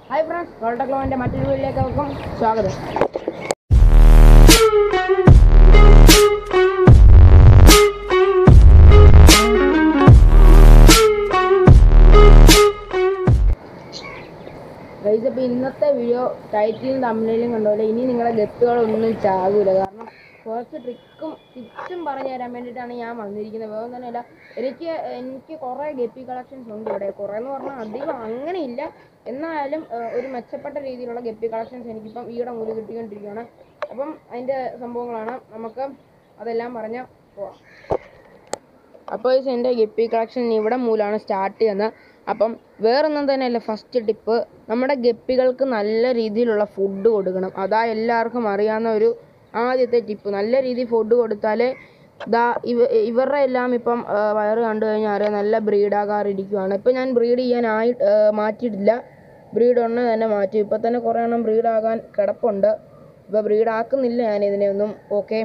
Hi friends ഗോൾഡക്ലോവിൻ്റെ മറ്റൊരു വീഡിയോയിലേക്ക് welcome. സ്വാഗതം ഗൈസ് അപ്പോൾ ഇന്നത്തെ വീഡിയോ ടൈറ്റിലും തമിഴിലും കണ്ടപോലെ ഇനി നിങ്ങളെ ഗത്തുകളൊന്നും ചാകൂല കാരണം കുറച്ച് ട്രിക്കും ടിപ്സും പറഞ്ഞു തരാൻ വേണ്ടിയിട്ടാണ് ഞാൻ വന്നിരിക്കുന്നത് വേറെ തന്നെയല്ല എനിക്ക് എനിക്ക് കുറേ ഗപ്പി കളക്ഷൻസ് ഉണ്ട് ഇവിടെ കുറേ എന്ന് പറഞ്ഞാൽ അധികം അങ്ങനെയില്ല എന്നാലും ഏഹ്, ഒരു മെച്ചപ്പെട്ട രീതിയിലുള്ള ഗപ്പി കളക്ഷൻസ് എനിക്കിപ്പം ഈയിടെ മുതൽ കിട്ടിക്കൊണ്ടിരിക്കുകയാണ് അപ്പം അതിൻ്റെ സംഭവങ്ങളാണ് നമുക്ക് അതെല്ലാം പറഞ്ഞ് പോവാം അപ്പോൾ ഇത് എൻ്റെ ഗപ്പി കളക്ഷൻ ഇവിടെ മൂലമാണ് സ്റ്റാർട്ട് ചെയ്യുന്നത് അപ്പം വേറൊന്നും തന്നെയല്ല ഫസ്റ്റ് ടിപ്പ് നമ്മുടെ ഗപ്പികൾക്ക് നല്ല രീതിയിലുള്ള ഫുഡ് കൊടുക്കണം അതാ എല്ലാവർക്കും അറിയാവുന്ന ഒരു ആദ്യത്തെ ടിപ്പ് നല്ല രീതിയിൽ ഫുഡ് കൊടുത്താലേ ദാ ഇവ ഇവരുടെ എല്ലാം ഇപ്പം ആ, വയറ് കണ്ടു കഴിഞ്ഞാൽ അറിയാം നല്ല ബ്രീഡാകാറിരിക്കുവാണ് ഇപ്പം ഞാൻ ബ്രീഡ് ചെയ്യാനായി ആ, മാറ്റിയിട്ടില്ല ബ്രീഡ് ഒന്ന് തന്നെ മാറ്റി ഇപ്പം തന്നെ കുറേ എണ്ണം ബ്രീഡാകാൻ കിടപ്പുണ്ട് ഇപ്പോൾ ബ്രീഡാക്കുന്നില്ല ഞാൻ ഇതിനെ ഒന്നും ഓക്കെ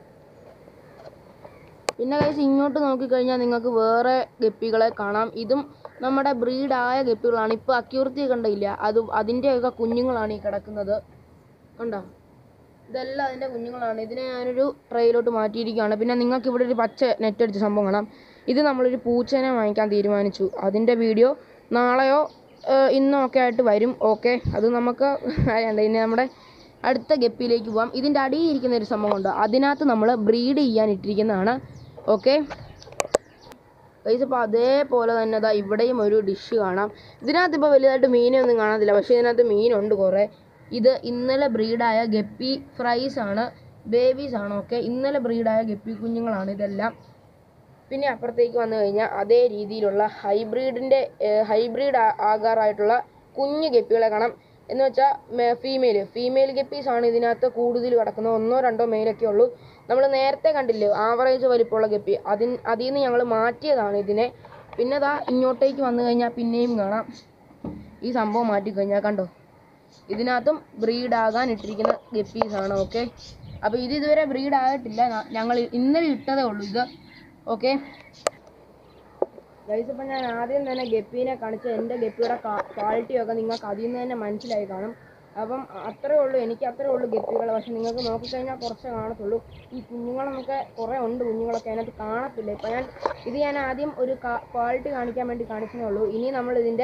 പിന്നെ കൈസ് ഇങ്ങോട്ട് നോക്കിക്കഴിഞ്ഞാൽ നിങ്ങൾക്ക് വേറെ ഗപ്പികളെ കാണാം ഇതും നമ്മുടെ ബ്രീഡായ ഗപ്പികളാണ് ഇപ്പോൾ അക്യൂർത്തി കണ്ടില്ല അത് അതിൻ്റെയൊക്കെ കുഞ്ഞുങ്ങളാണ് ഈ കിടക്കുന്നത് കണ്ടോ ഇതെല്ലാം അതിൻ്റെ കുഞ്ഞുങ്ങളാണ് ഇതിനെ ഞാനൊരു ട്രെയിലോട്ട് മാറ്റിയിരിക്കുകയാണ് പിന്നെ നിങ്ങൾക്ക് ഇവിടെ ഒരു പച്ച നെറ്റ് അടിച്ച സംഭവം കാണാം ഇത് നമ്മളൊരു പൂച്ചേനെ വാങ്ങിക്കാൻ തീരുമാനിച്ചു അതിൻ്റെ വീഡിയോ നാളെയോ ഏഹ്, ഇന്നോ ഒക്കെ ആയിട്ട് വരും ഓക്കെ അത് നമുക്ക് അറിയണ്ട ഇനി നമ്മുടെ അടുത്ത ഗപ്പിയിലേക്ക് പോവാം ഇതിൻ്റെ അടിയിൽ ഇരിക്കുന്ന ഒരു സംഭവം ഉണ്ട് അതിനകത്ത് നമ്മൾ ബ്രീഡ് ചെയ്യാൻ ഇട്ടിരിക്കുന്നതാണ് ഓക്കെ ഗൈസ് അപ്പോൾ അതേപോലെ തന്നെ ദാ ഇവിടെയും ഒരു ഡിഷ് കാണാം ഇതിനകത്ത് ഇപ്പോൾ വലുതായിട്ട് മീനൊന്നും കാണത്തില്ല പക്ഷേ ഇതിനകത്ത് മീനുണ്ട് കുറേ ഇത് ഇന്നലെ ബ്രീഡായ ഗപ്പി ഫ്രൈസ് ആണ് ബേബീസ് ആണ് ഓക്കെ ഇന്നലെ ബ്രീഡായ ഗപ്പി കുഞ്ഞുങ്ങളാണ് ഇതെല്ലാം പിന്നെ അപ്പുറത്തേക്ക് വന്നു കഴിഞ്ഞാൽ അതേ രീതിയിലുള്ള ഹൈബ്രിഡിൻ്റെ ഹൈബ്രിഡ് ആകാറായിട്ടുള്ള കുഞ്ഞു ഗപ്പികളെ കാണാം എന്ന് വെച്ചാൽ ഫീമെയിൽ ഫീമെയിൽ ഗപ്പീസ് ആണ് ഇതിനകത്ത് കൂടുതൽ കിടക്കുന്നത് ഒന്നോ രണ്ടോ മെയിലൊക്കെ ഉള്ളൂ നമ്മൾ നേരത്തെ കണ്ടില്ലേ ആവറേജ് വലിപ്പമുള്ള ഗപ്പി അതിൻ അതിൽ നിന്ന് ഞങ്ങൾ മാറ്റിയതാണ് ഇതിനെ പിന്നെ ദാ ഇങ്ങോട്ടേക്ക് വന്നു കഴിഞ്ഞാൽ പിന്നെയും കാണാം ഈ സംഭവം മാറ്റി കഴിഞ്ഞാൽ കണ്ടോ ഇതിനകത്തും ബ്രീഡ് ആകാൻ ഇട്ടിരിക്കുന്ന ഗപ്പീസ് ആണ് ഓക്കെ അപ്പോൾ ഇത് ഇതുവരെ ബ്രീഡ് ആയിട്ടില്ല ന- ഞങ്ങൾ ഇന്നലെ ഇട്ടതേ ഉള്ളൂ ഇത് ഓക്കെ ഗൈസ് ഇപ്പം ഞാൻ ആദ്യം തന്നെ ഗപ്പീനെ കാണിച്ച എൻ്റെ ഗപ്പിയുടെ ക്വാളിറ്റി ഒക്കെ നിങ്ങൾക്ക് അതിൽ നിന്ന് തന്നെ മനസ്സിലായി കാണും അപ്പം അത്രേ ഉള്ളൂ എനിക്ക് അത്രേ ഉള്ളൂ ഗപ്പികൾ പക്ഷെ നിങ്ങൾക്ക് നോക്കിക്കഴിഞ്ഞാൽ കുറച്ച് കാണത്തുള്ളൂ ഈ കുഞ്ഞുങ്ങളൊക്കെ കുറേ ഉണ്ട് കുഞ്ഞുങ്ങളൊക്കെ അതിനകത്ത് കാണത്തില്ല ഇപ്പം ഞാൻ ഇത് ഞാൻ ആദ്യം ഒരു ക്വാളിറ്റി കാണിക്കാൻ വേണ്ടി കാണിച്ചതേ ഉള്ളൂ ഇനി നമ്മൾ ഇതിൻ്റെ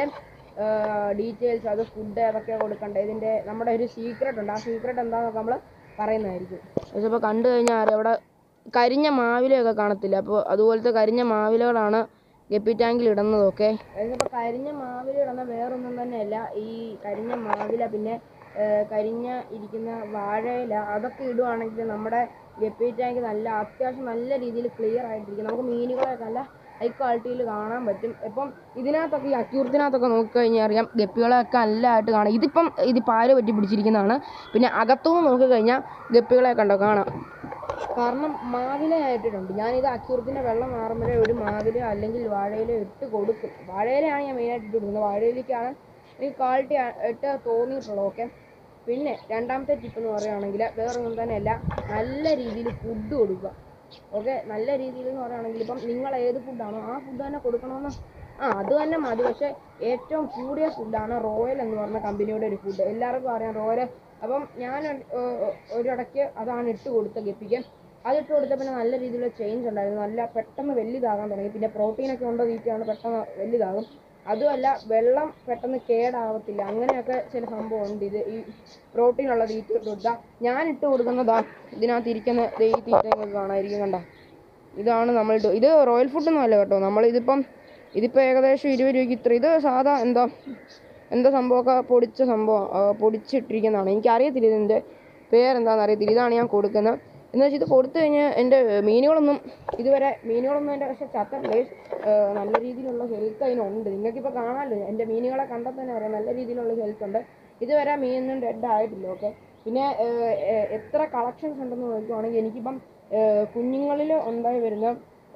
ഡീറ്റെയിൽസ് അത് ഫുഡ് അതൊക്കെ കൊടുക്കണ്ടേ ഇതിൻ്റെ നമ്മുടെ ഒരു സീക്രട്ട് ഉണ്ട് ആ സീക്രട്ട് എന്താണെന്നൊക്കെ നമ്മൾ പറയുന്നതായിരിക്കും പക്ഷെ ഇപ്പോൾ കണ്ടു കഴിഞ്ഞാൽ അറിയാം അവിടെ കരിഞ്ഞ മാവിലയൊക്കെ കാണത്തില്ല അപ്പോൾ അതുപോലത്തെ കരിഞ്ഞ മാവിലകളാണ് ഗപ്പി ടാങ്കിൽ ഇടുന്നതൊക്കെ അതിനിപ്പോൾ കരിഞ്ഞ മാവില ഇടുന്ന വേറൊന്നും തന്നെയല്ല ഈ കരിഞ്ഞ മാവില പിന്നെ ഏർ, കരിഞ്ഞ ഇരിക്കുന്ന വാഴയില അതൊക്കെ ഇടുവാണെങ്കിൽ നമ്മുടെ ഗപ്പി ടാങ്ക് നല്ല അത്യാവശ്യം നല്ല രീതിയിൽ ക്ലിയർ ആയിട്ടിരിക്കും നമുക്ക് മീനുകളെയൊക്കെ നല്ല ഹൈ ക്വാളിറ്റിയിൽ കാണാൻ പറ്റും ഇപ്പം ഇതിനകത്തൊക്കെ ഈ അക്യൂർത്തിനകത്തൊക്കെ നോക്കിക്കഴിഞ്ഞാൽ അറിയാം ഗപ്പികളെയൊക്കെ നല്ലതായിട്ട് കാണാം ഇതിപ്പം ഇത് പാല് പറ്റി പിടിച്ചിരിക്കുന്നതാണ് പിന്നെ അകത്തുനിന്ന് നോക്കിക്കഴിഞ്ഞാൽ ഗപ്പികളെ കണ്ടോ കാണാം കാരണം മാവില ആയിട്ടിട്ടുണ്ട് ഞാനിത് അക്യൂർത്തിൻ്റെ വെള്ളം മാറുമ്പോഴേ ഒരു മാവില അല്ലെങ്കിൽ വാഴയില ഇട്ട് കൊടുക്കും വാഴയിലയാണ് ഞാൻ മെയിനായിട്ട് ഇട്ട് കൊടുക്കുന്നത് വാഴയിലേക്കാണ് എനിക്ക് ക്വാളിറ്റി ആയിട്ട് തോന്നിയിട്ടുള്ളത് ഓക്കെ പിന്നെ രണ്ടാമത്തെ ടിപ്പ് എന്ന് പറയുകയാണെങ്കിൽ വേറെ ഒന്നും തന്നെയല്ല നല്ല രീതിയിൽ ഫുഡ് കൊടുക്കുക ഓക്കെ നല്ല രീതിയിൽ എന്ന് പറയുകയാണെങ്കിൽ ഇപ്പം നിങ്ങൾ ഏത് ഫുഡാണോ ആ ഫുഡ് തന്നെ കൊടുക്കണമെന്ന് ആ അത് തന്നെ മതി പക്ഷേ ഏറ്റവും കൂടിയ ഫുഡാണ് റോയൽ എന്ന് പറഞ്ഞ കമ്പനിയുടെ ഒരു ഫുഡ് എല്ലാവർക്കും അറിയാം റോയൽ അപ്പം ഞാൻ ഏർ, ഒരിടയ്ക്ക് അതാണ് ഇട്ട് കൊടുത്ത ഗപ്പിക്ക് അതിട്ട് കൊടുത്ത പിന്നെ നല്ല രീതിയിലുള്ള ചേഞ്ച് ഉണ്ടായിരുന്നു നല്ല പെട്ടെന്ന് വലുതാകാൻ തുടങ്ങി പിന്നെ പ്രോട്ടീനൊക്കെ ഉണ്ടോ തീറ്റയാണ് പെട്ടെന്ന് വലുതാകും അതുമല്ല വെള്ളം പെട്ടെന്ന് കേടാവത്തില്ല അങ്ങനെയൊക്കെ ചില സംഭവം ഉണ്ട് ഇത് ഈ പ്രോട്ടീനുള്ള തീറ്റ ഇട്ട് കൊടുത്താൽ ഞാൻ ഇട്ട് കൊടുക്കുന്നതാ ഇതിനകത്ത് ഇരിക്കുന്ന ദേ ഈ തീറ്റ നിങ്ങൾക്ക് കാണാതിരിക്കും കണ്ട ഇതാണ് നമ്മൾ ഇട്ട് ഇത് റോയൽ ഫുഡൊന്നും അല്ല കേട്ടോ നമ്മൾ ഇതിപ്പം ഇതിപ്പോൾ ഏകദേശം ഇരുപത് രൂപയ്ക്ക് ഇത്ര ഇത് സാധാ എന്താ എന്താ സംഭവമൊക്കെ പൊടിച്ച സംഭവം ആ, പൊടിച്ചിട്ടിരിക്കുന്നതാണ് എനിക്കറിയത്തില്ല ഇതിൻ്റെ പേരെന്താണെന്ന് അറിയത്തില്ല ഇതാണ് ഞാൻ കൊടുക്കുന്നത് എന്ന് വെച്ചാൽ ഇത് കൊടുത്തു കഴിഞ്ഞാൽ എൻ്റെ മീനുകളൊന്നും ഇതുവരെ മീനുകളൊന്നും എൻ്റെ പക്ഷേ ചത്തട്ടില്ല ഏർ നല്ല രീതിയിലുള്ള ഹെൽത്ത് അതിനുണ്ട് നിങ്ങൾക്കിപ്പോൾ കാണാമല്ലോ എൻ്റെ മീനുകളെ കണ്ടാൽ തന്നെ അറിയാം നല്ല രീതിയിലുള്ള ഹെൽത്ത് ഉണ്ട് ഇതുവരെ മീനൊന്നും ഡെഡ് ആയിട്ടില്ല ഓക്കെ പിന്നെ ഏർ, ഏർ, എത്ര കളക്ഷൻസ് ഉണ്ടെന്ന് നോക്കുവാണെങ്കിൽ എനിക്കിപ്പം കുഞ്ഞുങ്ങളിൽ ഉണ്ടായി വരുന്ന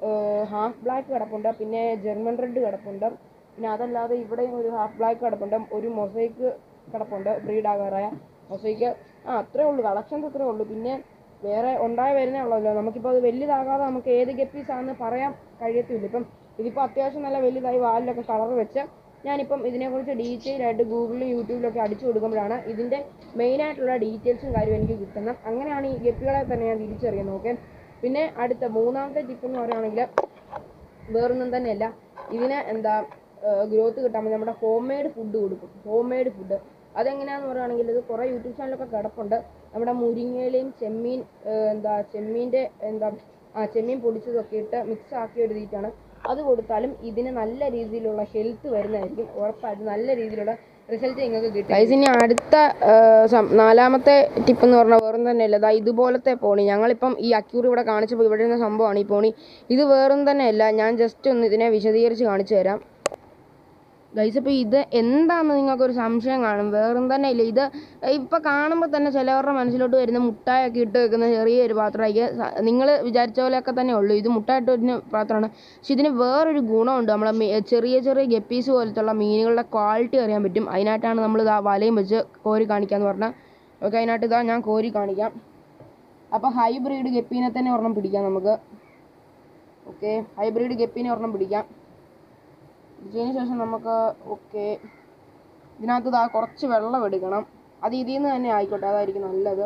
ഹാഫ് ബ്ലാക്ക് കിടപ്പുണ്ട് പിന്നെ ജർമ്മൻ റെഡ് കിടപ്പുണ്ട് പിന്നെ അതല്ലാതെ ഇവിടെയും ഒരു ഹാഫ് ബ്ലാക്ക് കിടപ്പുണ്ട് ഒരു മൊസൈക്ക് കിടപ്പുണ്ട് ബ്രീഡ് ആകാറായ മൊസൈക്ക് ആ അത്രേ ഉള്ളൂ കളക്ഷൻസ് അത്രേ ഉള്ളൂ പിന്നെ വേറെ ഉണ്ടായി വരുന്നേ ഉള്ളല്ലോ നമുക്കിപ്പോൾ അത് വലുതാകാതെ നമുക്ക് ഏത് ഗപ്പീസ് ആണെന്ന് പറയാൻ കഴിയത്തില്ല ഇപ്പം ഇതിപ്പോൾ അത്യാവശ്യം നല്ല വലുതായി വാലിലൊക്കെ കളർ വെച്ച് ഞാനിപ്പം ഇതിനെക്കുറിച്ച് ഡീറ്റെയിൽ ആയിട്ട് ഗൂഗിളിലും യൂട്യൂബിലൊക്കെ അടിച്ചു കൊടുക്കുമ്പോഴാണ് ഇതിൻ്റെ മെയിനായിട്ടുള്ള ഡീറ്റെയിൽസും കാര്യവും എനിക്ക് കിട്ടുന്നത് അങ്ങനെയാണ് ഈ ഗപ്പികളെ തന്നെ ഞാൻ തിരിച്ചറിയുന്നത് ഓക്കെ പിന്നെ അടുത്ത മൂന്നാമത്തെ ടിപ്പ് എന്ന് പറയുകയാണെങ്കിൽ വേറൊന്നും തന്നെയല്ല ഇതിന് എന്താ ഗ്രോത്ത് കിട്ടാൻ വേണ്ടി നമ്മുടെ ഹോം മെയ്ഡ് ഫുഡ് കൊടുക്കും ഹോം മെയ്ഡ് ഫുഡ് അതെങ്ങനെയാന്ന് പറയുകയാണെങ്കിൽ ഇത് കുറേ യൂട്യൂബ് ചാനലൊക്കെ കിടപ്പുണ്ട് നമ്മുടെ മുരിങ്ങയിലയും ചെമ്മീൻ ഏഹ് എന്താ ചെമ്മീൻ്റെ എന്താ ആ ചെമ്മീൻ പൊടിച്ചതൊക്കെ ഇട്ട് മിക്സ് ആക്കി എഴുതിയിട്ടാണ് അത് കൊടുത്താലും ഇതിന് നല്ല രീതിയിലുള്ള ഹെൽത്ത് വരുന്നതായിരിക്കും ഉറപ്പായിട്ടും നല്ല രീതിയിലുള്ള റിസൾട്ട് നിങ്ങൾക്ക് കിട്ടും ഗൈസ് ഇനി അടുത്ത ഏഹ്, സം- നാലാമത്തെ ടിപ്പ് എന്ന് പറഞ്ഞാൽ വേറെ തന്നെയല്ല ദാ ഇതുപോലത്തെ പോണി ഞങ്ങളിപ്പം ഈ അക്യൂറി ഇവിടെ കാണിച്ചപ്പോൾ ഇവിടെ ഇരുന്ന സംഭവമാണ് ഈ പോണി ഇത് വേറൊന്നും തന്നെയല്ല ഞാൻ ജസ്റ്റ് ഒന്ന് ഇതിനെ വിശദീകരിച്ച് കാണിച്ചു തരാം ഗൈസ് ഇപ്പോൾ ഇത് എന്താണെന്ന് നിങ്ങൾക്കൊരു സംശയം കാണും വേറൊന്നും തന്നെ ഇല്ല ഇത് ഇപ്പോൾ കാണുമ്പോൾ തന്നെ ചിലവരുടെ മനസ്സിലോട്ട് വരുന്ന മുട്ടായൊക്കെ ഇട്ട് വെക്കുന്ന ചെറിയൊരു പാത്രമായിരിക്കും നിങ്ങൾ വിചാരിച്ച പോലെയൊക്കെ തന്നെ ഉള്ളൂ ഇത് മുട്ടായിട്ട് വരുന്ന പാത്രമാണ് പക്ഷെ ഇതിന് വേറൊരു ഗുണമുണ്ട് നമ്മളെ മീ- ചെറിയ ചെറിയ ഗപ്പീസ് പോലത്തുള്ള മീനുകളുടെ ക്വാളിറ്റി അറിയാൻ പറ്റും അതിനായിട്ടാണ് നമ്മൾ ഇതാ വലയും വെച്ച് കോരി കാണിക്കാന്ന് പറഞ്ഞാൽ ഓക്കെ അതിനായിട്ട് ഇതാ ഞാൻ കോരി കാണിക്കാം അപ്പോൾ ഹൈബ്രിഡ് ഗപ്പീനെ തന്നെ ഒരെണ്ണം പിടിക്കാം നമുക്ക് ഓക്കെ ഹൈബ്രിഡ് ഗപ്പീനെ ഒരെണ്ണം പിടിക്കാം പിടിച്ചതിന് ശേഷം നമുക്ക് ഓക്കെ ഇതിനകത്ത് ഇതാ കുറച്ച് വെള്ളം എടുക്കണം അത് ഇതിൽ നിന്ന് തന്നെ ആയിക്കോട്ടെ അതായിരിക്കും നല്ലത്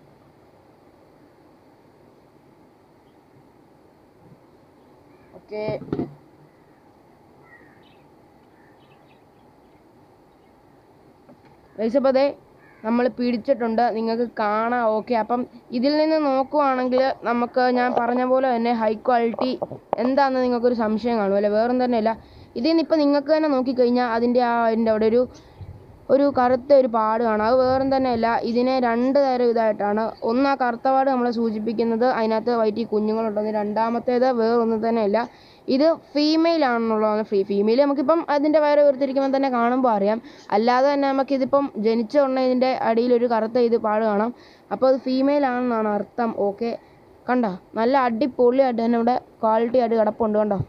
ഓക്കെ അപ്പോൾ അതെ നമ്മൾ പിടിച്ചിട്ടുണ്ട് നിങ്ങൾക്ക് കാണാം ഓക്കെ അപ്പം ഇതിൽ നിന്ന് നോക്കുവാണെങ്കിൽ നമുക്ക് ഞാൻ പറഞ്ഞ പോലെ തന്നെ ഹൈ ക്വാളിറ്റി എന്താണെന്ന് നിങ്ങൾക്കൊരു സംശയം കാണും അല്ലേ വേറൊന്നും തന്നെയല്ല ഇതിൽ നിന്ന് ഇപ്പം നിങ്ങൾക്ക് തന്നെ നോക്കിക്കഴിഞ്ഞാൽ അതിൻ്റെ ആ അതിൻ്റെ അവിടെ ഒരു ഒരു കറുത്ത ഒരു പാട് കാണാം അത് വേറും തന്നെയല്ല ഇതിനെ രണ്ട് തരം ഇതായിട്ടാണ് ഒന്ന് ആ കറുത്ത പാട് നമ്മളെ സൂചിപ്പിക്കുന്നത് അതിനകത്ത് വയറ്റിൽ കുഞ്ഞുങ്ങളുണ്ടെന്ന് രണ്ടാമത്തേത് വേറൊന്നും തന്നെയല്ല ഇത് ഫീമെയിൽ ആണെന്നുള്ളതാണ് ഫ്രീ ഫീമെയിൽ നമുക്കിപ്പം അതിൻ്റെ വയറ് വേർതിരിക്കുമ്പോൾ തന്നെ കാണുമ്പോൾ അറിയാം അല്ലാതെ തന്നെ നമുക്കിതിപ്പം ജനിച്ച ഉടനെ ഇതിൻ്റെ അടിയിൽ ഒരു കറുത്ത ഇത് പാട് കാണാം അപ്പോൾ അത് ഫീമെയിൽ ആണെന്നാണ് അർത്ഥം ഓക്കെ കണ്ടോ നല്ല അടിപൊളിയായിട്ട് തന്നെ ഇവിടെ ക്വാളിറ്റി ആയിട്ട് കിടപ്പുണ്ട് കണ്ടോ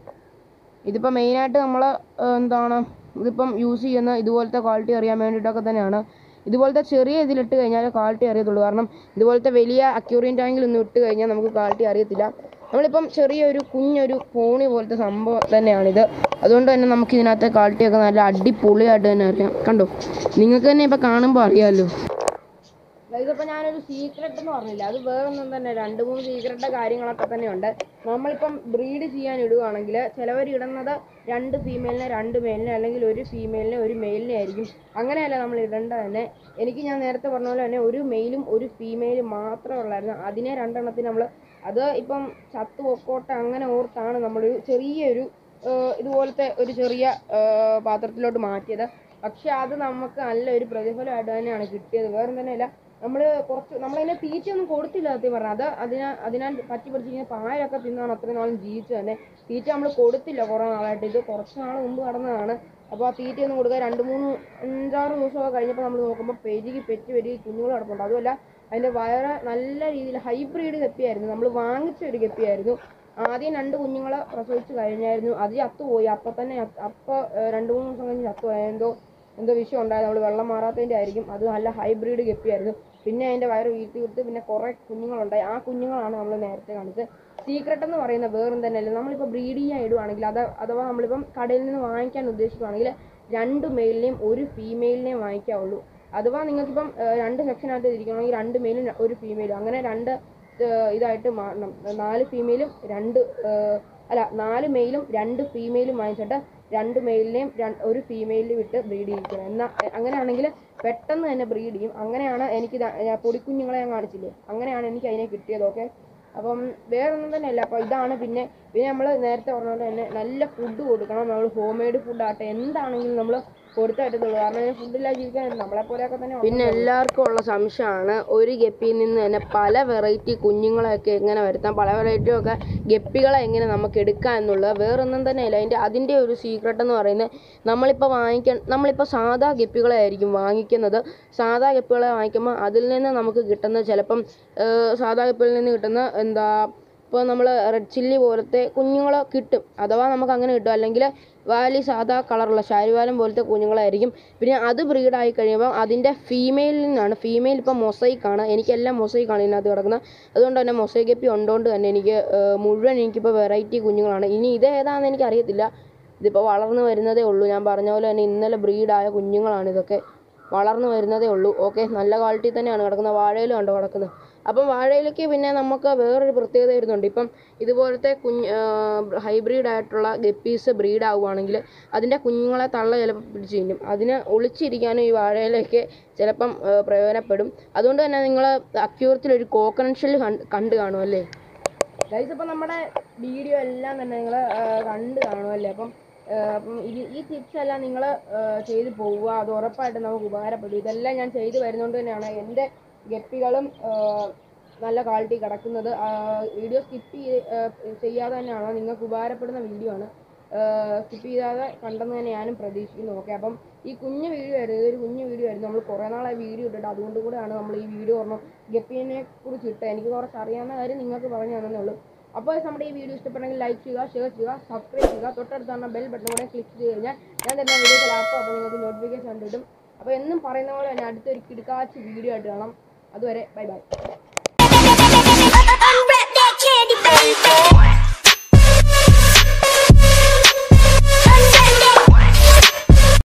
ഇതിപ്പോൾ മെയിനായിട്ട് നമ്മൾ എന്താണ് ഇതിപ്പം യൂസ് ചെയ്യുന്ന ഇതുപോലത്തെ ക്വാളിറ്റി അറിയാൻ വേണ്ടിയിട്ടൊക്കെ തന്നെയാണ് ഇതുപോലത്തെ ചെറിയ ഇതിലിട്ട് കഴിഞ്ഞാൽ ക്വാളിറ്റി അറിയത്തുള്ളൂ കാരണം ഇതുപോലത്തെ വലിയ അക്യൂറിയൻ ടാങ്കിലൊന്നും ഇട്ട് കഴിഞ്ഞാൽ നമുക്ക് ക്വാളിറ്റി അറിയത്തില്ല നമ്മളിപ്പം ചെറിയൊരു കുഞ്ഞൊരു കോണി പോലത്തെ സംഭവം തന്നെയാണിത് അതുകൊണ്ട് തന്നെ നമുക്ക് ഇതിനകത്തെ ക്വാളിറ്റിയൊക്കെ നല്ല അടിപൊളിയായിട്ട് തന്നെ അറിയാം കണ്ടോ നിങ്ങൾക്ക് തന്നെ ഇപ്പം കാണുമ്പോൾ അറിയാമല്ലോ ഇതിപ്പോൾ ഞാനൊരു സീക്രട്ട് എന്ന് പറഞ്ഞില്ല അത് വേറൊന്നും തന്നെ രണ്ട് മൂന്ന് സീക്രട്ട് കാര്യങ്ങളൊക്കെ തന്നെയുണ്ട് നമ്മളിപ്പം ബ്രീഡ് ചെയ്യാൻ ഇടുകയാണെങ്കിൽ ചിലവർ ഇടുന്നത് രണ്ട് ഫീമെയിലിനെ രണ്ട് മെയിലിനെ അല്ലെങ്കിൽ ഒരു ഫീമെയിലിനെ ഒരു മെയിലിനെ ആയിരിക്കും അങ്ങനെയല്ല നമ്മൾ ഇടേണ്ടത് തന്നെ എനിക്ക് ഞാൻ നേരത്തെ പറഞ്ഞ പോലെ തന്നെ ഒരു മെയിലും ഒരു ഫീമെയിലും മാത്രമേ ഉള്ളായിരുന്നു അതിനെ രണ്ടെണ്ണത്തിന് നമ്മൾ അത് ഇപ്പം ചത്തു പൊക്കോട്ടെ അങ്ങനെ ഓർത്താണ് നമ്മളൊരു ചെറിയൊരു ഏഹ് ഇതുപോലത്തെ ഒരു ചെറിയ ഏഹ് പാത്രത്തിലോട്ട് മാറ്റിയത് പക്ഷെ അത് നമുക്ക് നല്ലൊരു പ്രതിഫലമായിട്ട് തന്നെയാണ് കിട്ടിയത് വേറെ തന്നെയല്ല നമ്മൾ കുറച്ച് നമ്മളതിനെ തീറ്റയൊന്നും കൊടുത്തില്ല സത്യം പറഞ്ഞാൽ അത് അതിനാ അതിനാൽ പറ്റി പിടിച്ചിങ്ങനെ പായലൊക്കെ തിന്നാണ് അത്രയും നാളും ജീവിച്ചു തന്നെ തീറ്റ നമ്മൾ കൊടുത്തില്ല കുറേ നാളായിട്ട് ഇത് കുറച്ച് നാൾ മുമ്പ് നടന്നതാണ് അപ്പോൾ ആ തീറ്റയൊന്നും കൊടുക്കുക രണ്ട് മൂന്ന് അഞ്ചാറ് ദിവസമൊക്കെ കഴിഞ്ഞപ്പോൾ നമ്മൾ നോക്കുമ്പോൾ പെരുകി പെറ്റ് പെരുകി കുഞ്ഞുങ്ങൾ കിടപ്പുണ്ട് അതുമല്ല അതിൻ്റെ വയറ് നല്ല രീതിയിൽ ഹൈബ്രിഡ് ഗപ്പിയായിരുന്നു നമ്മൾ വാങ്ങിച്ച ഒരു ഗപ്പിയായിരുന്നു ആദ്യം രണ്ട് കുഞ്ഞുങ്ങളെ പ്രസവിച്ച് കഴിഞ്ഞായിരുന്നു അത് ചത്തുപോയി അപ്പം തന്നെ ചത്ത്- അപ്പോൾ ഏഹ്, രണ്ട് മൂന്ന് ദിവസം കഴിഞ്ഞ് ചത്തുപോയി എന്തോ എന്തോ വിഷയം ഉണ്ടായത് നമ്മൾ വെള്ളം മാറാത്തതിൻ്റെ ആയിരിക്കും അത് നല്ല ഹൈബ്രിഡ് ഗപ്പിയായിരുന്നു പിന്നെ അതിൻ്റെ വയറ് വീഴ്ത്തി വിട്ട് പിന്നെ കുറേ കുഞ്ഞുങ്ങളുണ്ടായി ആ കുഞ്ഞുങ്ങളാണ് നമ്മൾ നേരത്തെ കാണിച്ചത് സീക്രട്ട് എന്ന് പറയുന്ന വേറും തന്നെയല്ല നമ്മളിപ്പോൾ ബ്രീഡ് ചെയ്യാൻ ഇടുവാണെങ്കിൽ അത് അഥവാ നമ്മളിപ്പം കടയിൽ നിന്ന് വാങ്ങിക്കാൻ ഉദ്ദേശിക്കുകയാണെങ്കിൽ രണ്ട് മെയിലിനെയും ഒരു ഫീമെയിലിനെയും വാങ്ങിക്കാവുള്ളൂ അഥവാ നിങ്ങൾക്കിപ്പം ഏഹ്, രണ്ട് സെക്ഷനായിട്ട് ഇരിക്കണമെങ്കിൽ രണ്ട് മെയിലും ര- ഒരു ഫീമെയിലും അങ്ങനെ രണ്ട് ഏഹ്, ഇതായിട്ട് മാറണം നാല് ഫീമെയിലും രണ്ട് ഏഹ്, അല്ല നാല് മെയിലും രണ്ട് ഫീമെയിലും വാങ്ങിച്ചിട്ട് രണ്ട് മെയിലിനെയും രണ്ട് ഒരു ഫീമെയിലിൽ വിട്ട് ബ്രീഡ് ചെയ്യിക്കണം എന്നാൽ അങ്ങനെയാണെങ്കിൽ പെട്ടെന്ന് തന്നെ ബ്രീഡ് ചെയ്യും അങ്ങനെയാണ് എനിക്ക് ദാ- ഞാൻ പൊടിക്കുഞ്ഞുങ്ങളെ ഞാൻ കാണിച്ചില്ലേ അങ്ങനെയാണ് എനിക്ക് അതിനെ കിട്ടിയത് ഓക്കെ അപ്പം വേറെ ഒന്നും തന്നെ അല്ല അപ്പോൾ ഇതാണ് പിന്നെ പിന്നെ നമ്മൾ നേരത്തെ പറഞ്ഞ പോലെ തന്നെ നല്ല ഫുഡ് കൊടുക്കണം നമ്മൾ ഹോം മെയ്ഡ് ഫുഡ് ആട്ടെ എന്താണെങ്കിലും നമ്മൾ കൊടുത്തേ പറ്റത്തുള്ളൂ കാരണം ഫുഡില്ലാതെ ജീവിക്കാൻ നമ്മളെ പോലെയൊക്കെ തന്നെ പിന്നെ എല്ലാവർക്കും ഉള്ള സംശയമാണ് ഒരു ഗപ്പിയിൽ നിന്ന് തന്നെ പല വെറൈറ്റി കുഞ്ഞുങ്ങളെയൊക്കെ എങ്ങനെ വരുത്താം പല വെറൈറ്റി ഒക്കെ ഗപ്പികളെ എങ്ങനെ നമുക്ക് എടുക്കാം എന്നുള്ളത് വേറൊന്നും തന്നെ ഇല്ല അതിൻ്റെ അതിൻ്റെ ഒരു സീക്രട്ട് എന്ന് പറയുന്നത് നമ്മളിപ്പോൾ വാങ്ങിക്കാൻ നമ്മളിപ്പോൾ സാധാ ഗപ്പികളെ ആയിരിക്കും വാങ്ങിക്കുന്നത് സാധാ ഗപ്പികളെ വാങ്ങിക്കുമ്പോൾ അതിൽ നിന്ന് നമുക്ക് കിട്ടുന്ന ചിലപ്പം ഏഹ്, സാധാ ഗപ്പികളിൽ നിന്ന് കിട്ടുന്ന എന്താ ഇപ്പോൾ നമ്മൾ റെഡ് ചില്ലി പോലത്തെ കുഞ്ഞുങ്ങൾ കിട്ടും അഥവാ നമുക്ക് അങ്ങനെ കിട്ടും അല്ലെങ്കിൽ വാലി സാധാ കളറുള്ള ശാരിവാലം പോലത്തെ കുഞ്ഞുങ്ങളായിരിക്കും പിന്നെ അത് ബ്രീഡായി കഴിയുമ്പോൾ അതിൻ്റെ ഫീമെയിലിൽ നിന്നാണ് ഫീമെയിൽ ഇപ്പോൾ മൊസൈക്കാണ് എനിക്കെല്ലാം മൊസൈക്കാണ് ഇതിനകത്ത് കിടക്കുന്നത് അതുകൊണ്ട് തന്നെ മൊസൈക്ക് ഗപ്പി ഉണ്ടോണ്ട് തന്നെ എനിക്ക് ഏഹ്, മുഴുവൻ എനിക്കിപ്പോൾ വെറൈറ്റി കുഞ്ഞുങ്ങളാണ് ഇനി ഇത് ഏതാണെന്ന് എനിക്ക് അറിയത്തില്ല ഇതിപ്പോൾ വളർന്നു വരുന്നതേ ഉള്ളൂ ഞാൻ പറഞ്ഞ പോലെ തന്നെ ഇന്നലെ ബ്രീഡായ കുഞ്ഞുങ്ങളാണ് ഇതൊക്കെ വളർന്നു വരുന്നതേ ഉള്ളൂ ഓക്കെ നല്ല ക്വാളിറ്റി തന്നെയാണ് കിടക്കുന്നത് വാഴയിലും കണ്ടോ കിടക്കുന്നത് അപ്പം വാഴയിലേക്ക് പിന്നെ നമുക്ക് വേറൊരു പ്രത്യേകത വരുന്നുണ്ട് ഇപ്പം ഇതുപോലത്തെ കുഞ്ഞ് ഹൈബ്രിഡ് ആയിട്ടുള്ള ഗപ്പീസ് ബ്രീഡ് ആവുകയാണെങ്കിൽ അതിൻ്റെ കുഞ്ഞുങ്ങളെ തള്ള ചിലപ്പോൾ പിടിച്ച് തിന്നും അതിന് ഒളിച്ചിരിക്കാനും ഈ വാഴയിലൊക്കെ ചിലപ്പം ആ, പ്രയോജനപ്പെടും അതുകൊണ്ട് തന്നെ നിങ്ങൾ അക്യൂറത്തിലൊരു കോക്കനട്ട് ഷെല്ല് കണ്ട് കണ്ട് കാണുമല്ലേ ഗൈസ് അപ്പം നമ്മുടെ വീഡിയോ എല്ലാം തന്നെ നിങ്ങൾ കണ്ട് കാണുമല്ലേ അപ്പം ആ, അപ്പം ഇത് ഈ ടിപ്സ് എല്ലാം നിങ്ങൾ ചെയ്ത് പോവുക അത് ഉറപ്പായിട്ടും നമുക്ക് ഉപകാരപ്പെടും ഇതെല്ലാം ഞാൻ ചെയ്തു വരുന്നതുകൊണ്ട് തന്നെയാണ് എൻ്റെ ഗപ്പികളും ആ, നല്ല ക്വാളിറ്റി കിടക്കുന്നത് വീഡിയോ സ്കിപ്പ് ചെയ്യാതെ തന്നെയാണ് നിങ്ങൾക്ക് ഉപകാരപ്പെടുന്ന വീഡിയോ ആണ് സ്കിപ്പ് ചെയ്യാതെ കണ്ടെന്ന് തന്നെ ഞാനും പ്രതീക്ഷിക്കുന്നു ഓക്കെ അപ്പം ഈ കുഞ്ഞു വീഡിയോ ആയിരുന്നു ഇതൊരു കുഞ്ഞു വീഡിയോ ആയിരുന്നു നമ്മൾ കുറേ നാളായി വീഡിയോ ഇട്ടിട്ട് അതുകൊണ്ട് കൂടെയാണ് നമ്മൾ ഈ വീഡിയോ ഒരെണ്ണം ഗപ്പീനെ കുറിച്ച് ഇട്ടത് എനിക്ക് കുറച്ച് അറിയാവുന്ന കാര്യം നിങ്ങൾക്ക് പറഞ്ഞു തന്നേ ഉള്ളൂ അപ്പോൾ നമ്മുടെ ഈ വീഡിയോ ഇഷ്ടപ്പെട്ടെങ്കിൽ ലൈക്ക് ചെയ്യുക ഷെയർ ചെയ്യുക സബ്സ്ക്രൈബ് ചെയ്യുക തൊട്ടടുത്ത് തന്നെ ബെൽ ബട്ടൺ കൂടെ ക്ലിക്ക് ചെയ്ത് കഴിഞ്ഞാൽ ഞാൻ തരുന്ന വീഡിയോസ് ആപ്പ് അപ്പോൾ നിങ്ങൾക്ക് നോട്ടിഫിക്കേഷൻ കിട്ടും അപ്പോൾ എന്നും പറയുന്ന പോലെ തന്നെ അടുത്തൊരു കിടക്കാച്ച് വീഡിയോ ആയിട്ട് കാണാം അതുവരെ ബൈ ബൈ